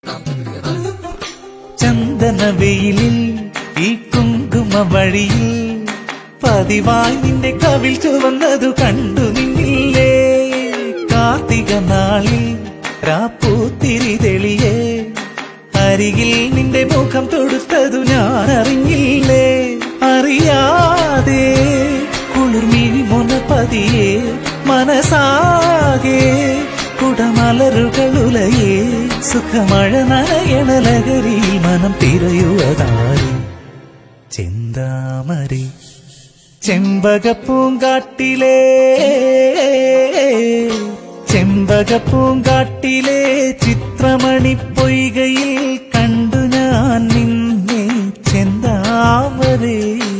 ചന്ദന വെയിലിൽ ഈ കുങ്കുമ വഴിയിൽ പതിവായി നിന്റെ കവിൽ ചുവന്നതു കണ്ടു നിന്നില്ലേ കാർത്തിക നാളിൽ രാപ്പൂത്തിരി തെളിയേ അരികിൽ നിന്റെ മുഖം തൊടുത്തതു ഞാൻ അറിഞ്ഞില്ലേ അറിയാതെ കുളിർമിഴി മുന പതിയെ മനസാകെ കുടമലരുകളുലയേ സുഖമഴ നനയണ ലഹരിയിൽ മനം തിരയുവതാരി ചെന്താമരി ചെമ്പകപ്പൂങ്കാട്ടിലേ ചെമ്പകപ്പൂങ്കാട്ടിലെ ചിത്രമണി പൊയ്കയിൽ കണ്ടു ഞാൻ നിന്നെ ചെന്താമരേ